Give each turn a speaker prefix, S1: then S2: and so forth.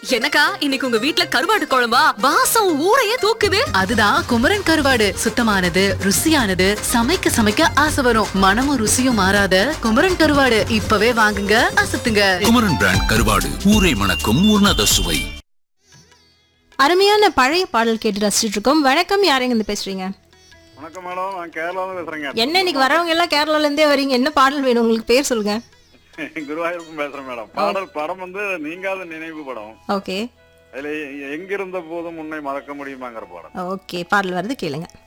S1: என்னக்கா இன்னைக்கு உங்க வீட்ல கருவாடு குழம்பா வாசம் ஊரையே தூக்குது
S2: அதுதான் குமரன் கருவாடு சுத்தமானது ருசியானது சமைக்க சமைக்க ஆசை வரும் மனமும் ருசியும் மாறாத குமரன் கருவாடு இப்பவே வாங்குங்க அசத்துங்க
S3: குமரன் பிராண்ட் கருவாடு ஊரை மணக்கும் உன்னத சுவை
S4: அருமையான பழைய பாடல் கேட்டு ரசிச்சுட்டு இருக்கோம் வணக்கம் யாரைங்க இருந்து பேசுறீங்க
S5: வணக்கம் மேடம் நான் கேரளாவில் பேசுறேங்க
S4: என்ன இன்னைக்கு வரவங்க எல்லாம் கேரளால இருந்தே வரீங்க என்ன பாடல் வேணும் உங்களுக்கு பேர் சொல்லுங்க
S5: குருவாயூருக்கும் பேசுறேன் மேடம் பாடல் படம் வந்து நீங்காத நினைவு படம்
S4: ஓகே
S5: அதுல எங்கிருந்த போதும் உன்னை மறக்க முடியுமாங்கிற படம்
S4: ஓகே பாடல் வருது கேளுங்க